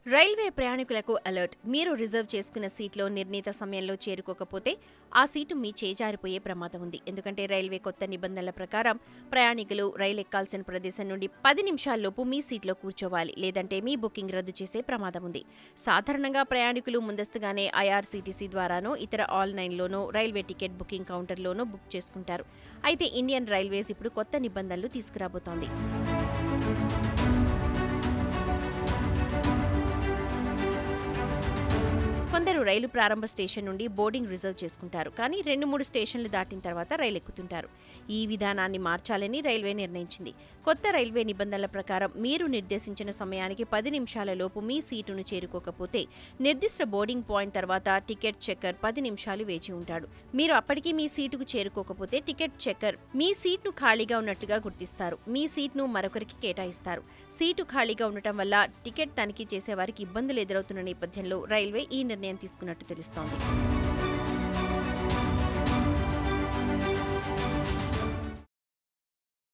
railway ప్రయాణికులకు alert మీరు reserve చేసుకున్న సీట్లో నిర్ణీత సమయంలో చేరుకోకపోతే ఆ సీటు మీ చేజారిపోయే ప్రమాదం ఉంది ఎందుకంటే రైల్వే కొత్త నిబంధనల ప్రకారం ప్రయాణికులు రైలు ఎక్కాల్సిన ప్రదేశం నుండి పది నిమిషాల్లోపు మీ సీట్లో కూర్చోవాలి లేదంటే మీ బుకింగ్ రద్దు చేసే ప్రమాదం ఉంది సాధారణంగా ప్రయాణికులు ముందస్తుగానే ఐఆర్సీటీసీ ద్వారానో ఇతర ఆన్లైన్లోనో రైల్వే టికెట్ బుకింగ్ కౌంటర్లోనో బుక్ చేసుకుంటారు అయితే ఇండియన్ రైల్వేస్ ఇప్పుడు కొత్త నిబంధనలు తీసుకురాబోతోంది కొందరు రైలు ప్రారంభ స్టేషన్ నుండి బోర్డింగ్ రిజర్వ్ చేసుకుంటారు కానీ రెండు మూడు స్టేషన్లు దాటిన తర్వాత రైలు ఎక్కుతుంటారు ఈ విధానాన్ని మార్చాలని రైల్వే నిర్ణయించింది కొత్త రైల్వే నిబంధనల ప్రకారం మీరు నిర్దేశించిన సమయానికి పది నిమిషాల లోపు మీ సీటును చేరుకోకపోతే నిర్దిష్ట బోర్డింగ్ పాయింట్ తర్వాత టికెట్ చెక్కర్ పది నిమిషాలు వేచి ఉంటాడు మీరు అప్పటికి మీ సీటుకు చేరుకోకపోతే టికెట్ చెక్కర్ మీ సీట్ను ఖాళీగా ఉన్నట్టుగా గుర్తిస్తారు మీ సీట్ను మరొకరికి కేటాయిస్తారు సీటు ఖాళీగా ఉండటం వల్ల టికెట్ తనిఖీ చేసే వారికి ఇబ్బందులు ఎదురవుతున్న నేపథ్యంలో రైల్వే ఈ నిర్ణయం తీసుకున్నట్టు తెలుస్తోంది